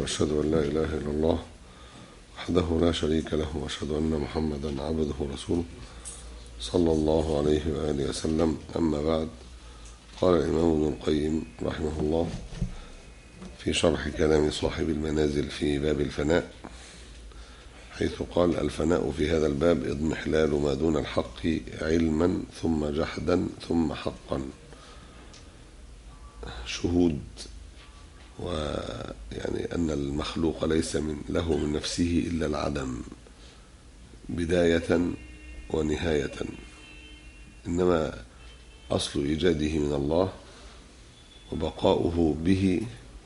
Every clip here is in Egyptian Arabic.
وأشهد أن لا إله إلا الله وحده لا شريك له وأشهد أن محمدا عبده ورسوله صلى الله عليه وآله وسلم أما بعد قال الإمام ابن القيم رحمه الله في شرح كلام صاحب المنازل في باب الفناء حيث قال الفناء في هذا الباب اضمحلال ما دون الحق علما ثم جحدا ثم حقا شهود ويعني أن المخلوق ليس من له من نفسه إلا العدم بداية ونهاية إنما أصل إيجاده من الله وبقاؤه به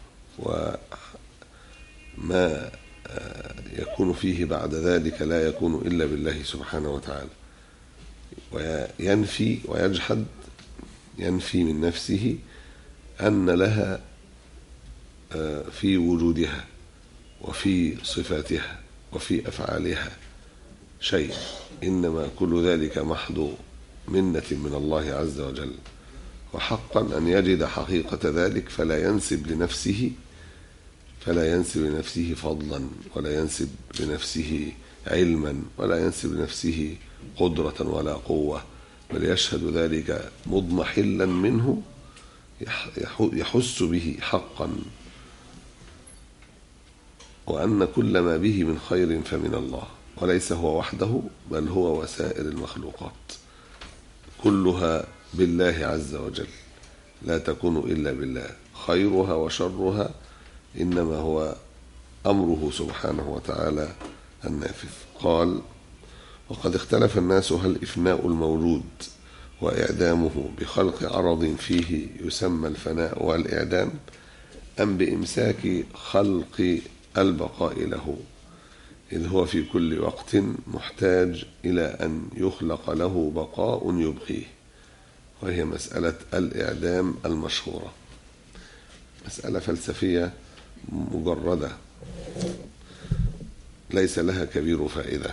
وما يكون فيه بعد ذلك لا يكون إلا بالله سبحانه وتعالى وينفي ويجحد ينفي من نفسه أن لها في وجودها وفي صفاتها وفي أفعالها شيء إنما كل ذلك محض منة من الله عز وجل وحقا أن يجد حقيقة ذلك فلا ينسب لنفسه فلا ينسب لنفسه فضلا ولا ينسب لنفسه علما ولا ينسب لنفسه قدرة ولا قوة بل يشهد ذلك مضمحلا منه يحس به حقا وأن كل ما به من خير فمن الله وليس هو وحده بل هو وسائر المخلوقات كلها بالله عز وجل لا تكون إلا بالله خيرها وشرها إنما هو أمره سبحانه وتعالى النافذ قال وقد اختلف الناس هل إفناء الموجود وإعدامه بخلق عرض فيه يسمى الفناء والإعدام أم بإمساك خلق البقاء له إذ هو في كل وقت محتاج إلى أن يخلق له بقاء يبقيه وهي مسألة الإعدام المشهورة مسألة فلسفية مجردة ليس لها كبير فائدة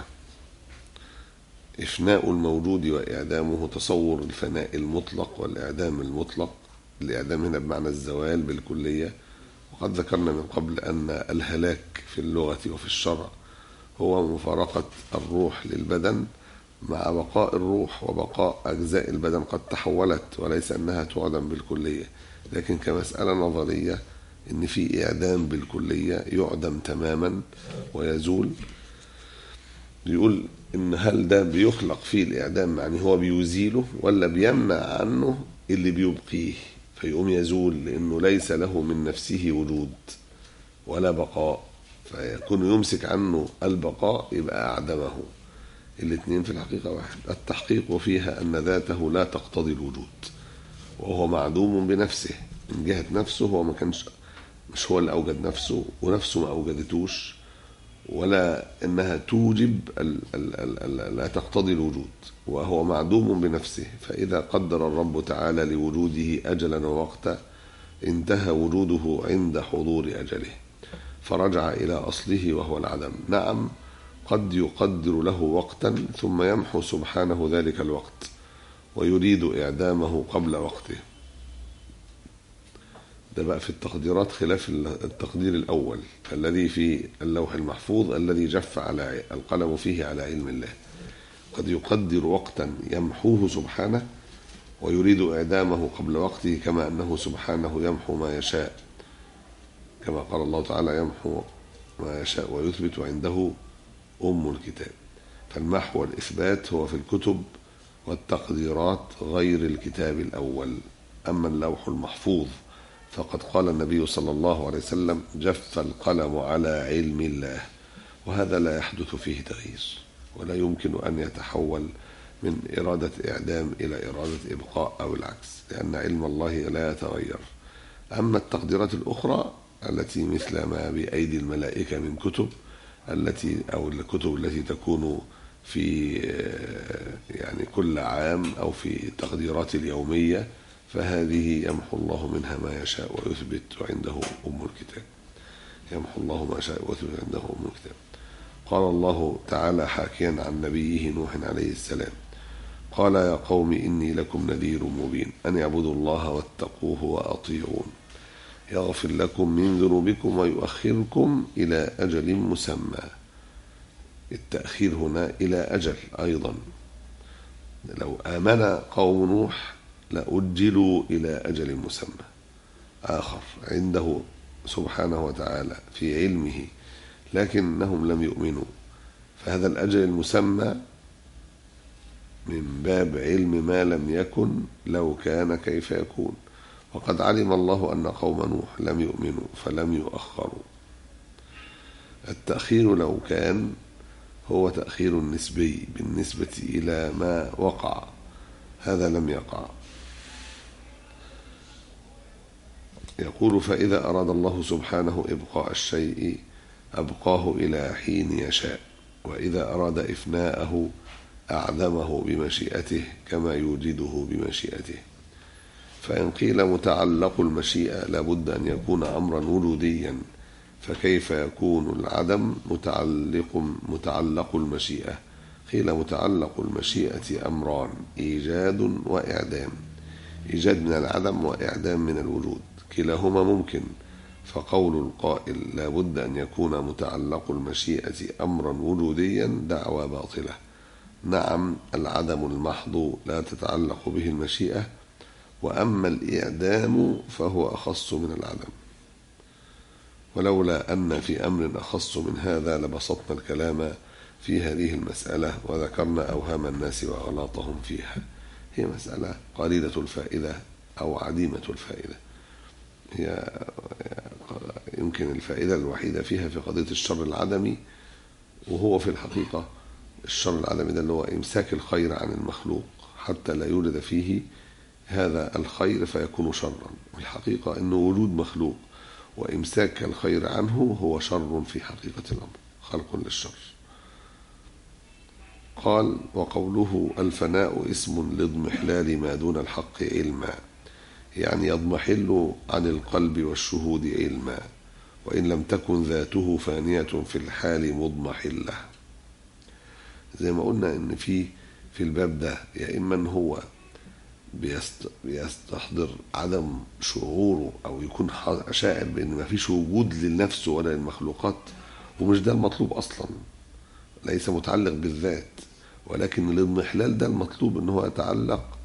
إفناء الموجود وإعدامه تصور الفناء المطلق والإعدام المطلق الإعدام هنا بمعنى الزوال بالكلية وقد ذكرنا من قبل أن الهلاك في اللغة وفي الشرع هو مفارقة الروح للبدن مع بقاء الروح وبقاء أجزاء البدن قد تحولت وليس أنها تعدم بالكلية لكن كمسألة نظرية إن في إعدام بالكلية يعدم تماما ويزول يقول إن هل ده بيخلق فيه الإعدام يعني هو بيزيله ولا بيمنع عنه اللي بيبقيه فيقوم يزول لأنه ليس له من نفسه وجود ولا بقاء فيكون يمسك عنه البقاء يبقى أعدمه الاثنين في الحقيقة واحد التحقيق فيها أن ذاته لا تقتضي الوجود وهو معدوم بنفسه من جهة نفسه هو ما كانش مش هو اللي أوجد نفسه ونفسه ما أوجدتوش ولا إنها توجب ال ال ال لا تقتضي الوجود وهو معدوم بنفسه فإذا قدر الرب تعالى لوجوده أجلا ووقتا انتهى وجوده عند حضور أجله فرجع إلى أصله وهو العدم نعم قد يقدر له وقتا ثم يمحو سبحانه ذلك الوقت ويريد إعدامه قبل وقته ده بقى في التقديرات خلاف التقدير الأول الذي في اللوح المحفوظ الذي جف على القلم فيه على علم الله قد يقدر وقتا يمحوه سبحانه ويريد إعدامه قبل وقته كما أنه سبحانه يمحو ما يشاء كما قال الله تعالى يمحو ما يشاء ويثبت عنده أم الكتاب فالمحو والإثبات هو في الكتب والتقديرات غير الكتاب الأول أما اللوح المحفوظ فقد قال النبي صلى الله عليه وسلم جف القلم على علم الله وهذا لا يحدث فيه تغيير ولا يمكن أن يتحول من إرادة إعدام إلى إرادة إبقاء أو العكس لأن علم الله لا يتغير أما التقديرات الأخرى التي مثل ما بأيدي الملائكة من كتب التي أو الكتب التي تكون في يعني كل عام أو في تقديرات اليومية فهذه يمحو الله منها ما يشاء ويثبت عنده أم الكتاب يمحو الله ما يشاء ويثبت عنده أم الكتاب قال الله تعالى حاكيا عن نبيه نوح عليه السلام قال يا قوم إني لكم نذير مبين أن اعبدوا الله واتقوه وأطيعون يغفر لكم من ذنوبكم ويؤخركم إلى أجل مسمى التأخير هنا إلى أجل أيضا لو آمن قوم نوح لأجلوا إلى أجل مسمى آخر عنده سبحانه وتعالى في علمه لكنهم لم يؤمنوا فهذا الأجل المسمى من باب علم ما لم يكن لو كان كيف يكون وقد علم الله أن قوم نوح لم يؤمنوا فلم يؤخروا التأخير لو كان هو تأخير نسبي بالنسبة إلى ما وقع هذا لم يقع يقول فإذا أراد الله سبحانه إبقاء الشيء أبقاه إلى حين يشاء وإذا أراد إفناءه أعدمه بمشيئته كما يوجده بمشيئته فإن قيل متعلق المشيئة لابد أن يكون أمرا وجوديا فكيف يكون العدم متعلق متعلق المشيئة قيل متعلق المشيئة أمران إيجاد وإعدام إيجاد من العدم وإعدام من الوجود كلاهما ممكن فقول القائل لا بد أن يكون متعلق المشيئة أمرا وجوديا دعوى باطلة نعم العدم المحض لا تتعلق به المشيئة وأما الإعدام فهو أخص من العدم ولولا أن في أمر أخص من هذا لبسطنا الكلام في هذه المسألة وذكرنا أوهام الناس وأغلاطهم فيها هي مسألة قليلة الفائدة أو عديمة الفائدة هي يمكن الفائدة الوحيدة فيها في قضية الشر العدمي وهو في الحقيقة الشر العدمي ده اللي هو إمساك الخير عن المخلوق حتى لا يوجد فيه هذا الخير فيكون شرا والحقيقة أنه وجود مخلوق وإمساك الخير عنه هو شر في حقيقة الأمر خلق للشر قال وقوله الفناء اسم لاضمحلال ما دون الحق علما يعني يضمحل عن القلب والشهود علما وإن لم تكن ذاته فانية في الحال مضمحلة زي ما قلنا إن في في الباب ده يا إما هو بيستحضر عدم شعوره أو يكون شاعر بأن ما فيش وجود للنفس ولا للمخلوقات ومش ده المطلوب أصلا ليس متعلق بالذات ولكن الاضمحلال ده المطلوب ان هو يتعلق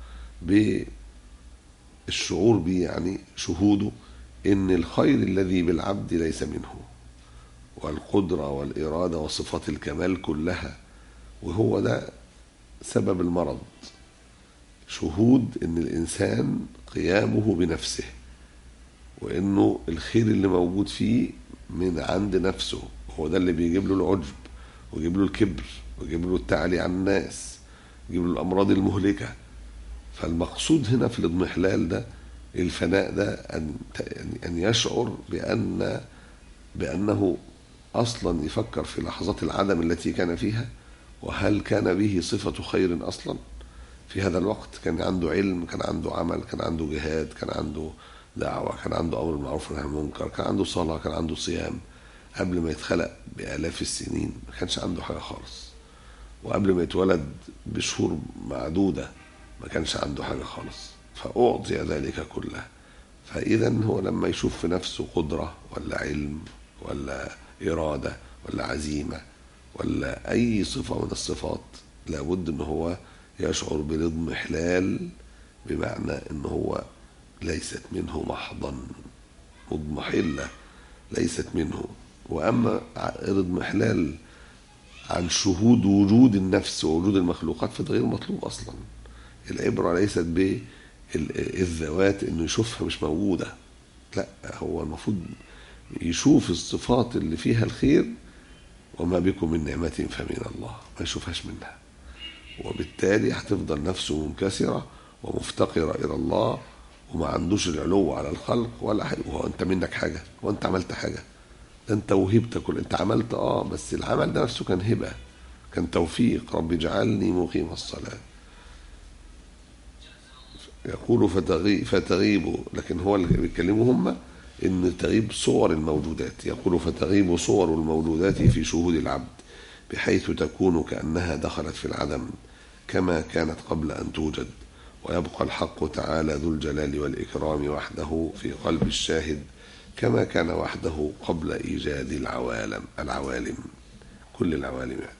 بالشعور به يعني شهوده ان الخير الذي بالعبد ليس منه والقدرة والإرادة وصفات الكمال كلها وهو ده سبب المرض شهود ان الانسان قيامه بنفسه وانه الخير اللي موجود فيه من عند نفسه هو ده اللي بيجيب له العجب ويجيب له الكبر ويجيب له التعالي على الناس يجيب له الامراض المهلكه فالمقصود هنا في الاضمحلال ده الفناء ده ان ان يشعر بان بانه اصلا يفكر في لحظات العدم التي كان فيها وهل كان به صفه خير اصلا في هذا الوقت كان عنده علم كان عنده عمل كان عنده جهاد كان عنده دعوة كان عنده أمر بالمعروف والنهي عن المنكر كان عنده صلاة كان عنده صيام قبل ما يتخلق بآلاف السنين ما كانش عنده حاجة خالص وقبل ما يتولد بشهور معدودة ما كانش عنده حاجة خالص فأعطي ذلك كله فإذا هو لما يشوف في نفسه قدرة ولا علم ولا إرادة ولا عزيمة ولا أي صفة من الصفات لابد أن هو يشعر بالاضمحلال بمعنى ان هو ليست منه محضا مضمحلة ليست منه وأما الاضمحلال عن شهود وجود النفس ووجود المخلوقات فده غير مطلوب أصلا العبرة ليست بالذوات انه يشوفها مش موجودة لا هو المفروض يشوف الصفات اللي فيها الخير وما بكم من نعمة فمن الله ما يشوفهاش منها وبالتالي هتفضل نفسه منكسرة ومفتقرة إلى الله وما عندوش العلو على الخلق ولا حاجة وهو أنت منك حاجة هو أنت عملت حاجة ده أنت وهبت كل أنت عملت آه بس العمل ده نفسه كان هبة كان توفيق رب اجعلني مقيم الصلاة يقول فتغيب, فتغيب لكن هو اللي بيتكلموا هم ان تغيب صور الموجودات يقول فتغيب صور الموجودات في شهود العبد بحيث تكون كأنها دخلت في العدم كما كانت قبل أن توجد ويبقى الحق تعالى ذو الجلال والإكرام وحده في قلب الشاهد كما كان وحده قبل إيجاد العوالم العوالم كل العوالم يعني.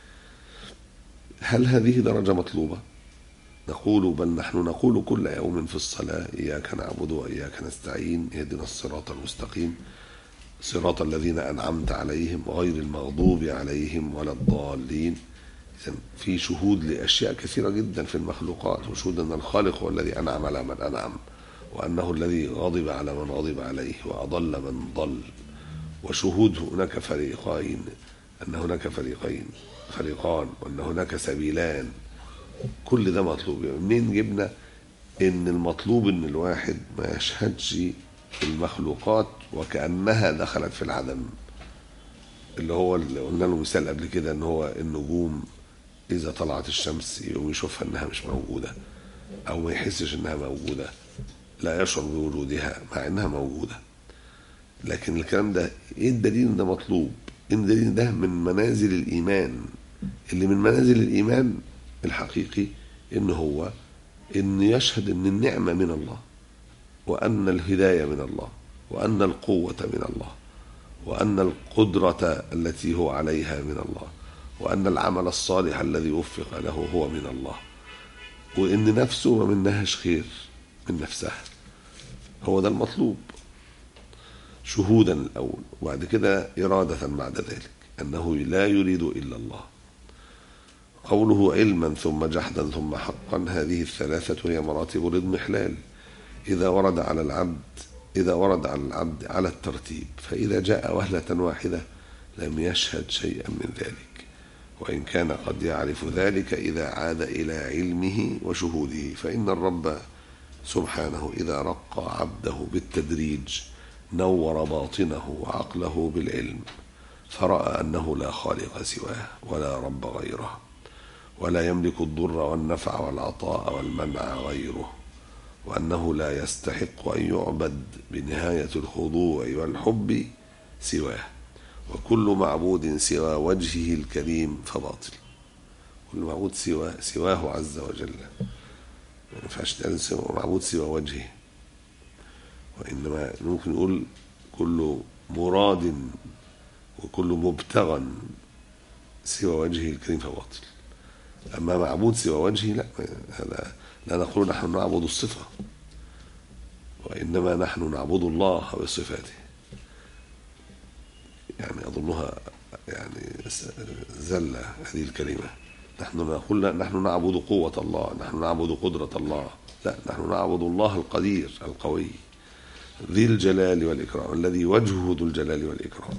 هل هذه درجة مطلوبة؟ نقول بل نحن نقول كل يوم في الصلاة إياك نعبد وإياك نستعين اهدنا الصراط المستقيم صراط الذين أنعمت عليهم غير المغضوب عليهم ولا الضالين إذن في شهود لأشياء كثيرة جدا في المخلوقات وشهود أن الخالق هو الذي أنعم على من أنعم وأنه الذي غضب على من غضب عليه وأضل من ضل وشهود هناك فريقين أن هناك فريقين فريقان وأن هناك سبيلان كل ده مطلوب يعني منين جبنا ان المطلوب ان الواحد ما يشهدش المخلوقات وكانها دخلت في العدم اللي هو اللي قلنا له مثال قبل كده ان هو النجوم اذا طلعت الشمس يقوم يشوفها انها مش موجوده او ما يحسش انها موجوده لا يشعر بوجودها مع انها موجوده لكن الكلام ده ايه الدليل ان ده مطلوب ان الدليل ده من منازل الايمان اللي من منازل الايمان الحقيقي ان هو ان يشهد ان النعمه من الله وان الهدايه من الله وان القوه من الله وان القدره التي هو عليها من الله وان العمل الصالح الذي وفق له هو من الله وان نفسه ما منهاش خير من نفسها هو ده المطلوب شهودا الاول وبعد كده اراده بعد ذلك انه لا يريد الا الله قوله علما ثم جحدا ثم حقا هذه الثلاثة هي مراتب الاضمحلال إذا ورد على العبد إذا ورد على العبد على الترتيب فإذا جاء وهلة واحدة لم يشهد شيئا من ذلك وإن كان قد يعرف ذلك إذا عاد إلى علمه وشهوده فإن الرب سبحانه إذا رقى عبده بالتدريج نور باطنه وعقله بالعلم فرأى أنه لا خالق سواه ولا رب غيره ولا يملك الضر والنفع والعطاء والمنع غيره وأنه لا يستحق أن يعبد بنهاية الخضوع والحب سواه وكل معبود سوى وجهه الكريم فباطل كل معبود سوى سواه عز وجل ما ينفعش تقال سوى معبود سوى وجهه وإنما ممكن نقول كل مراد وكل مبتغى سوى وجهه الكريم فباطل أما معبود سوى وجهه لا هذا لا نقول نحن نعبد الصفة وإنما نحن نعبد الله بصفاته يعني أظنها يعني زلة هذه الكلمة نحن نقول نحن نعبد قوة الله نحن نعبد قدرة الله لا نحن نعبد الله القدير القوي ذي الجلال والإكرام الذي وجهه ذو الجلال والإكرام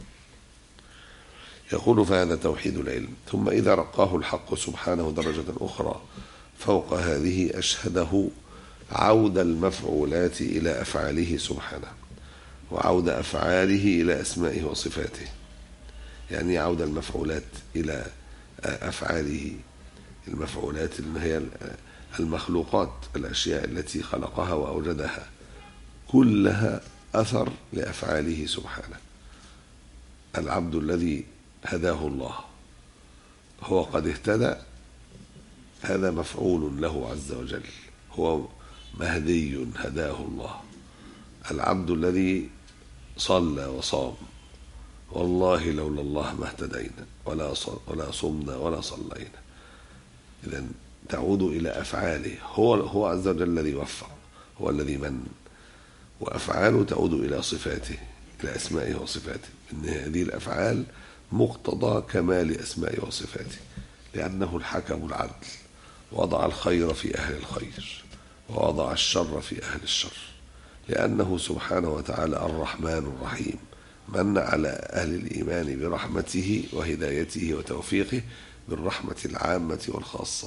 يقول فهذا توحيد العلم ثم إذا رقاه الحق سبحانه درجة أخرى فوق هذه أشهده عود المفعولات إلى أفعاله سبحانه وعود أفعاله إلى أسمائه وصفاته يعني عود المفعولات إلى أفعاله المفعولات اللي هي المخلوقات الأشياء التي خلقها وأوجدها كلها أثر لأفعاله سبحانه العبد الذي هداه الله هو قد اهتدى هذا مفعول له عز وجل هو مهدي هداه الله العبد الذي صلى وصام والله لولا الله ما اهتدينا ولا ولا صمنا ولا صلينا اذا تعود الى افعاله هو هو عز وجل الذي وفق هو الذي من وافعاله تعود الى صفاته الى اسمائه وصفاته ان هذه الافعال مقتضى كمال اسمائه وصفاته لانه الحكم العدل وضع الخير في اهل الخير ووضع الشر في اهل الشر لانه سبحانه وتعالى الرحمن الرحيم من على اهل الايمان برحمته وهدايته وتوفيقه بالرحمه العامه والخاصه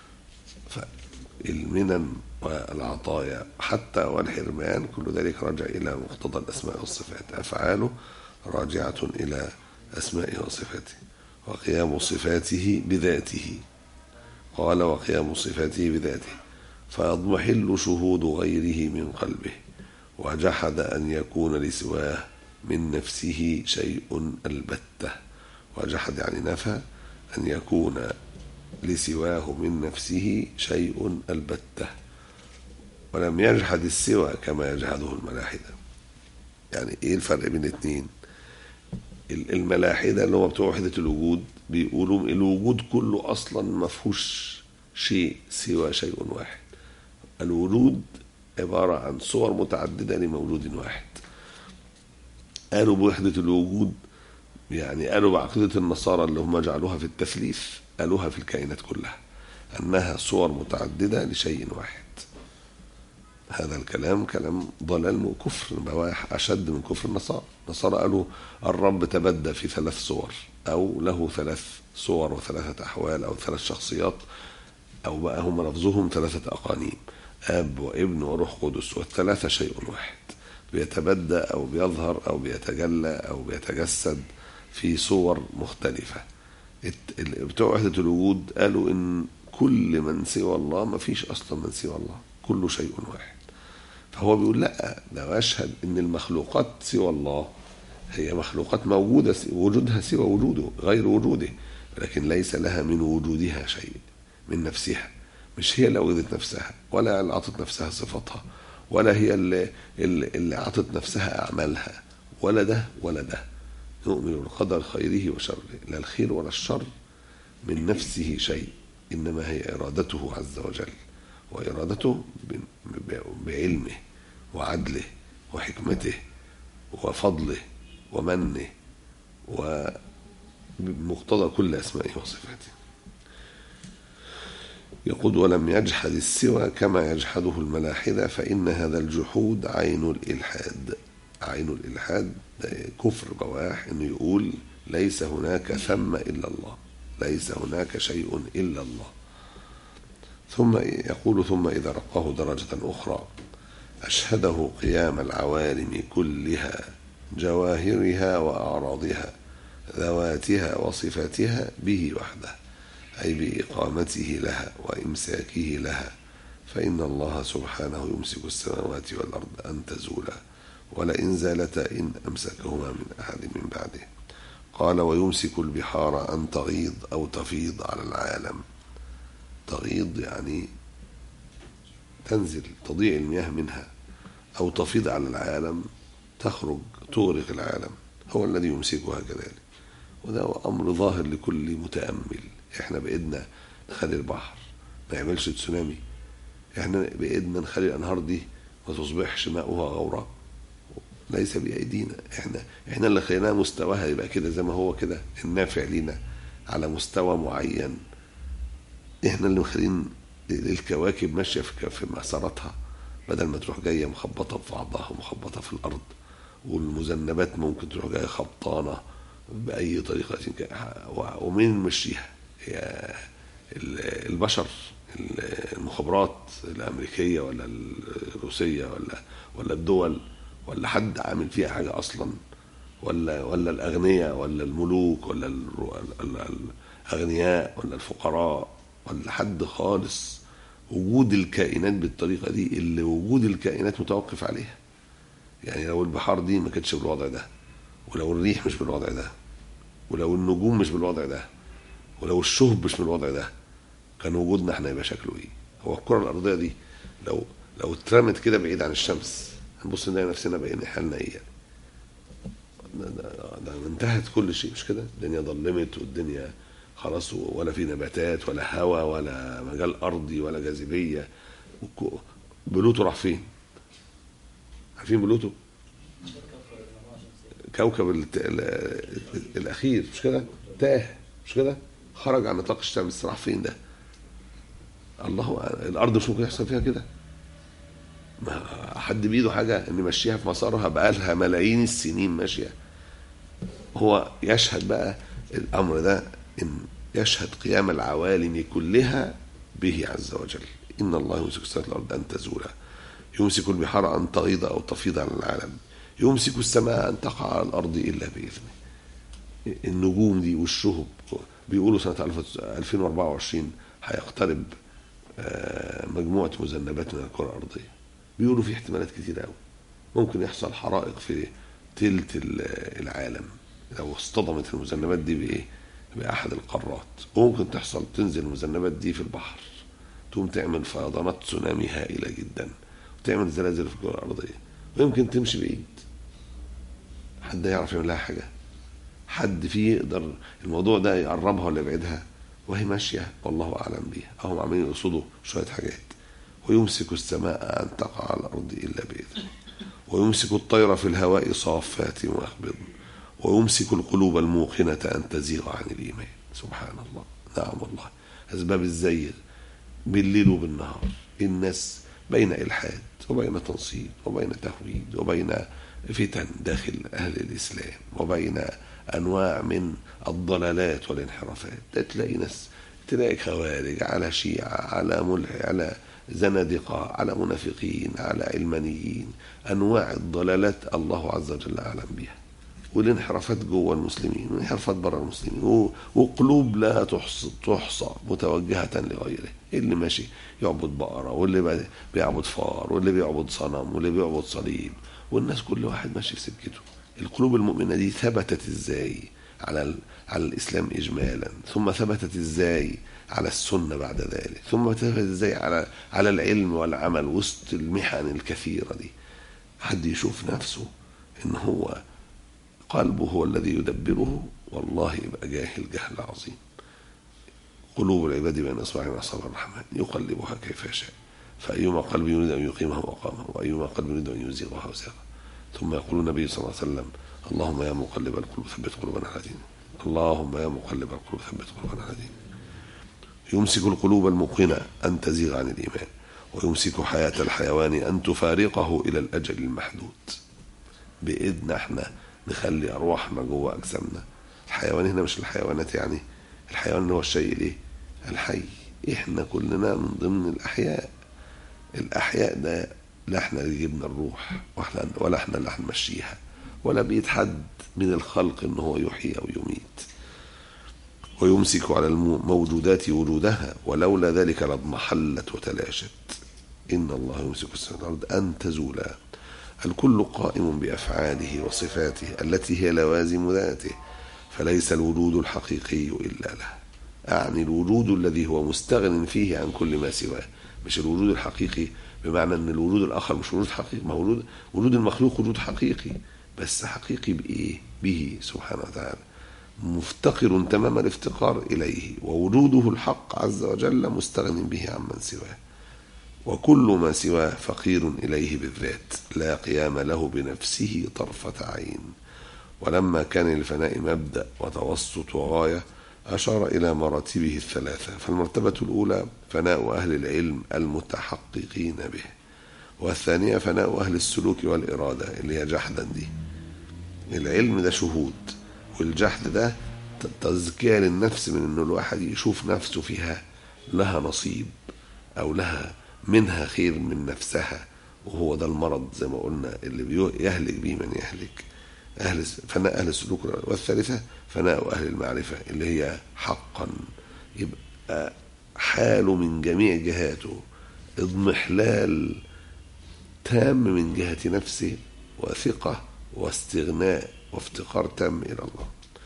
فالمنن والعطايا حتى والحرمان كل ذلك راجع الى مقتضى الاسماء والصفات افعاله راجعه الى أسمائه وصفاته وقيام صفاته بذاته قال وقيام صفاته بذاته فيضمحل شهود غيره من قلبه وجحد أن يكون لسواه من نفسه شيء البتة وجحد يعني نفى أن يكون لسواه من نفسه شيء البتة ولم يجحد السوى كما يجحده الملاحدة يعني ايه الفرق بين الاثنين الملاحدة اللي هو بتوع وحدة الوجود بيقولوا الوجود كله أصلا ما فيهوش شيء سوى شيء واحد الوجود عبارة عن صور متعددة لمولود واحد قالوا بوحدة الوجود يعني قالوا بعقيدة النصارى اللي هم جعلوها في التثليث قالوها في الكائنات كلها أنها صور متعددة لشيء واحد هذا الكلام كلام ضلال وكفر بواح أشد من كفر النصارى النصارى قالوا الرب تبدى في ثلاث صور أو له ثلاث صور وثلاثة أحوال أو ثلاث شخصيات أو بقى هم لفظهم ثلاثة أقانيم أب وابن وروح قدس والثلاثة شيء واحد بيتبدى أو بيظهر أو بيتجلى أو بيتجسد في صور مختلفة بتوع وحدة الوجود قالوا إن كل من سوى الله ما فيش أصلا من سوى الله كله شيء واحد فهو بيقول لا ده أشهد إن المخلوقات سوى الله هي مخلوقات موجودة وجودها سوى وجوده غير وجوده لكن ليس لها من وجودها شيء من نفسها مش هي اللي وجدت نفسها ولا اللي أعطت نفسها صفتها ولا هي اللي, اللي أعطت نفسها أعمالها ولا ده ولا ده نؤمن بالقدر خيره وشره لا الخير ولا الشر من نفسه شيء إنما هي إرادته عز وجل وإرادته بعلمه وعدله وحكمته وفضله ومنه ومقتضى كل أسمائه وصفاته يقول ولم يجحد السوى كما يجحده الملاحدة فإن هذا الجحود عين الإلحاد عين الإلحاد كفر بواح إنه يقول ليس هناك ثم إلا الله ليس هناك شيء إلا الله ثم يقول ثم إذا رقاه درجة أخرى أشهده قيام العوالم كلها جواهرها وأعراضها ذواتها وصفاتها به وحده أي بإقامته لها وإمساكه لها فإن الله سبحانه يمسك السماوات والأرض أن تزولا ولئن زالتا إن أمسكهما من أحد من بعده قال ويمسك البحار أن تغيض أو تفيض على العالم تغيض يعني تنزل تضيع المياه منها أو تفيض على العالم تخرج تغرق العالم هو الذي يمسكها كذلك وده أمر ظاهر لكل متأمل احنا بإيدنا نخلي البحر ما يعملش تسونامي احنا بإيدنا نخلي الأنهار دي ما تصبحش ماؤها غورا ليس بأيدينا احنا احنا اللي خليناها مستواها يبقى كده زي ما هو كده النافع لينا على مستوى معين احنا اللي مخلين الكواكب ماشيه في في مساراتها بدل ما تروح جايه مخبطه في بعضها ومخبطه في الارض والمذنبات ممكن تروح جايه خبطانه باي طريقه ومين مشيها هي البشر المخابرات الامريكيه ولا الروسيه ولا ولا الدول ولا حد عامل فيها حاجه اصلا ولا ولا الاغنياء ولا الملوك ولا الاغنياء ولا الفقراء ولا حد خالص وجود الكائنات بالطريقه دي اللي وجود الكائنات متوقف عليها يعني لو البحار دي ما كانتش بالوضع ده ولو الريح مش بالوضع ده ولو النجوم مش بالوضع ده ولو الشهب مش بالوضع ده كان وجودنا احنا يبقى شكله ايه هو الكره الارضيه دي لو لو اترمت كده بعيد عن الشمس هنبص نلاقي نفسنا بقينا حالنا ايه يعني ده, ده, ده انتهت كل شيء مش كده الدنيا ظلمت والدنيا خلاص ولا في نباتات ولا هواء ولا مجال ارضي ولا جاذبيه بلوتو راح فين؟ عارفين بلوتو؟ كوكب الاخير مش كده؟ تاه مش كده؟ خرج عن نطاق الشمس راح فين ده؟ الله الارض مش ممكن يحصل فيها كده ما حد بايده حاجه ان يمشيها في مسارها بقالها ملايين السنين ماشيه هو يشهد بقى الامر ده ان يشهد قيام العوالم كلها به عز وجل ان الله يمسك السماوات والارض ان تزولا يمسك البحار ان تغيض او تفيض على العالم يمسك السماء ان تقع على الارض الا باذنه النجوم دي والشهب بيقولوا سنه 2024 هيقترب مجموعه مذنبات من الكره الارضيه بيقولوا في احتمالات كتير قوي ممكن يحصل حرائق في تلت العالم لو اصطدمت المذنبات دي بايه باحد القارات وممكن تحصل تنزل المذنبات دي في البحر تقوم تعمل فيضانات تسونامي هائله جدا وتعمل زلازل في الكره الارضيه ويمكن تمشي بعيد حد يعرف يعمل لها حاجه حد فيه يقدر الموضوع ده يقربها ولا يبعدها وهي ماشيه والله اعلم بيها هم عمالين يقصدوا شويه حاجات ويمسك السماء ان تقع على الارض الا باذنه ويمسك الطير في الهواء صافات ويقبض ويمسك القلوب الموقنة أن تزيغ عن الإيمان سبحان الله نعم والله أسباب الزيغ بالليل وبالنهار الناس بين إلحاد وبين تنصيب وبين تهويد وبين فتن داخل أهل الإسلام وبين أنواع من الضلالات والانحرافات تلاقي ناس تلاقي خوارج على شيعة على ملح على زنادقة على منافقين على علمانيين أنواع الضلالات الله عز وجل أعلم بها والانحرافات جوه المسلمين والانحرافات بره المسلمين و- وقلوب لا تحصى, تحصى متوجهة لغيره اللي ماشي يعبد بقرة واللي بي- بيعبد فار واللي بيعبد صنم واللي بيعبد صليب والناس كل واحد ماشي في سكته القلوب المؤمنة دي ثبتت ازاي على ال- على الإسلام إجمالا ثم ثبتت ازاي على السنة بعد ذلك ثم ثبتت ازاي على على العلم والعمل وسط المحن الكثيرة دي حد يشوف نفسه ان هو قلبه هو الذي يدبره والله يبقى جاهل جهل عظيم قلوب العباد بين اصبع من اصابع الرحمن يقلبها كيف يشاء فايما قلب يريد ان يقيمه اقامه وايما قلب يريد ان يزيغها ازاغه ثم يقول النبي صلى الله عليه وسلم اللهم يا مقلب القلوب ثبت قلوبنا على دينك اللهم يا مقلب القلوب ثبت قلوبنا على دينك يمسك القلوب الموقنة أن تزيغ عن الإيمان ويمسك حياة الحيوان أن تفارقه إلى الأجل المحدود بإذن احنا نخلي أرواحنا جوه أجسامنا الحيوان هنا مش الحيوانات يعني الحيوان هو الشيء الايه الحي احنا كلنا من ضمن الأحياء الأحياء ده لا احنا اللي جبنا الروح واحنا ولا احنا اللي هنمشيها ولا بيد حد من الخلق ان هو يحيي او يميت ويمسك على الموجودات وجودها ولولا ذلك لاضمحلت وتلاشت إن الله يمسك السماوات والأرض أن تزولا الكل قائم بأفعاله وصفاته التي هي لوازم ذاته فليس الوجود الحقيقي إلا له أعني الوجود الذي هو مستغن فيه عن كل ما سواه مش الوجود الحقيقي بمعنى أن الوجود الآخر مش وجود حقيقي ما هو وجود وجود المخلوق وجود حقيقي بس حقيقي بإيه؟ به سبحانه وتعالى مفتقر تمام الافتقار إليه ووجوده الحق عز وجل مستغن به عمن سواه وكل ما سواه فقير إليه بالذات لا قيام له بنفسه طرفة عين ولما كان للفناء مبدأ وتوسط وغاية أشار إلى مراتبه الثلاثة فالمرتبة الأولى فناء أهل العلم المتحققين به والثانية فناء أهل السلوك والإرادة اللي هي جحدا دي العلم ده شهود والجحد ده تزكية للنفس من انه الواحد يشوف نفسه فيها لها نصيب او لها منها خير من نفسها وهو ده المرض زي ما قلنا اللي يهلك به من يهلك أهل فناء أهل السلوك والثالثة فناء أهل المعرفة اللي هي حقا يبقى حاله من جميع جهاته اضمحلال تام من جهة نفسه وثقة واستغناء وافتقار تام إلى الله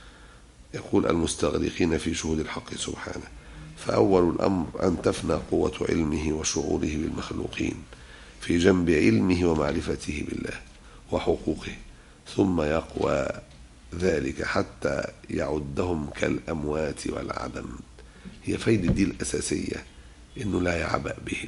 يقول المستغرقين في شهود الحق سبحانه فأول الأمر أن تفنى قوة علمه وشعوره بالمخلوقين في جنب علمه ومعرفته بالله وحقوقه ثم يقوى ذلك حتى يعدهم كالأموات والعدم هي فايدة دي الأساسية إنه لا يعبأ بهم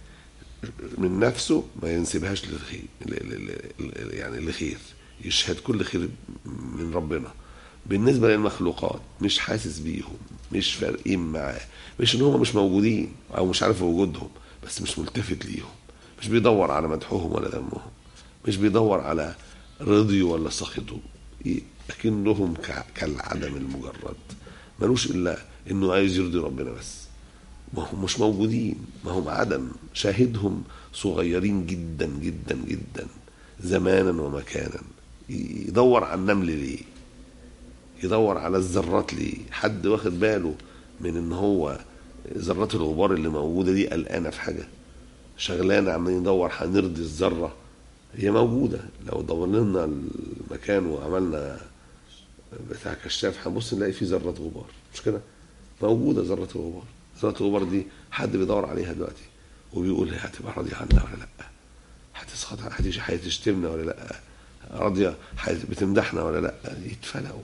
من نفسه ما ينسبهاش للخير يعني لخير يشهد كل خير من ربنا بالنسبة للمخلوقات مش حاسس بيهم مش فارقين معاه مش ان هم مش موجودين او مش عارف وجودهم بس مش ملتفت ليهم مش بيدور على مدحهم ولا ذمهم مش بيدور على رضي ولا سخطه لكنهم كالعدم المجرد ملوش الا انه عايز يرضي ربنا بس ما هم مش موجودين ما هم عدم شاهدهم صغيرين جدا جدا جدا زمانا ومكانا يدور على النمل ليه يدور على الذرات ليه حد واخد باله من ان هو ذرات الغبار اللي موجوده دي قلقانه في حاجه شغلانه عمالين ندور هنرضي الذره هي موجوده لو دورنا لنا المكان وعملنا بتاع كشاف هنبص نلاقي فيه ذره غبار مش كده موجوده ذره الغبار ذره الغبار دي حد بيدور عليها دلوقتي وبيقول هي هتبقى راضيه عنا ولا لا هتسخط هتشتمنا ولا لا راضية حي- بتمدحنا ولا لا يتفلقوا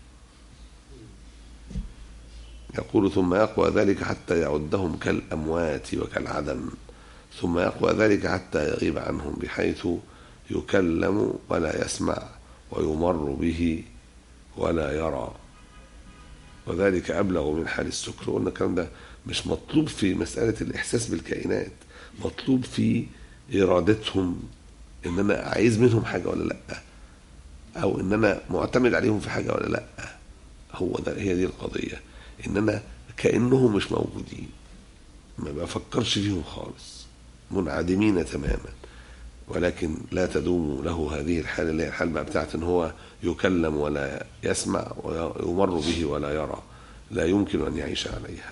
يقول ثم يقوى ذلك حتى يعدهم كالأموات وكالعدم ثم يقوى ذلك حتى يغيب عنهم بحيث يكلم ولا يسمع ويمر به ولا يرى وذلك أبلغ من حال السكر قلنا الكلام ده مش مطلوب في مسألة الإحساس بالكائنات مطلوب في إرادتهم إن أنا عايز منهم حاجة ولا لأ أو إن أنا معتمد عليهم في حاجة ولا لأ هو ده هي دي القضية إن أنا كأنهم مش موجودين ما بفكرش فيهم خالص منعدمين تماما ولكن لا تدوم له هذه الحالة اللي هي الحالة بقى بتاعت إن هو يكلم ولا يسمع ويمر به ولا يرى لا يمكن أن يعيش عليها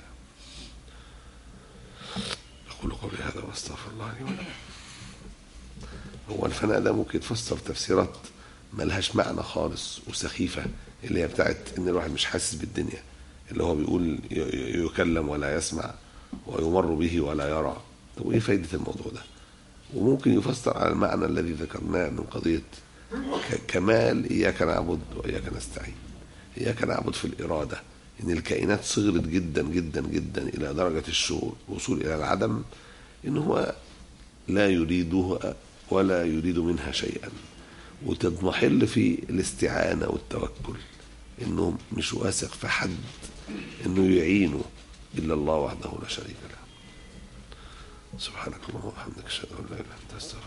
أقول قولي هذا وأستغفر الله لي ولكم هو الفناء ده ممكن يتفسر تفسيرات ملهاش معنى خالص وسخيفة اللي هي بتاعت إن الواحد مش حاسس بالدنيا اللي هو بيقول ي- ي- يكلم ولا يسمع ويمر به ولا يرى طب وإيه فايدة الموضوع ده وممكن يفسر على المعنى الذي ذكرناه من قضية ك- كمال إياك نعبد وإياك نستعين إياك نعبد في الإرادة إن الكائنات صغرت جدا جدا جدا إلى درجة الشعور الوصول إلى العدم إن هو لا يريدها ولا يريد منها شيئا وتضمحل في الاستعانة والتوكل إنه مش واثق في حد إنه يعينه إلا الله وحده لا شريك له سبحانك اللهم وبحمدك أشهد أن لا إله إلا أنت أستغفرك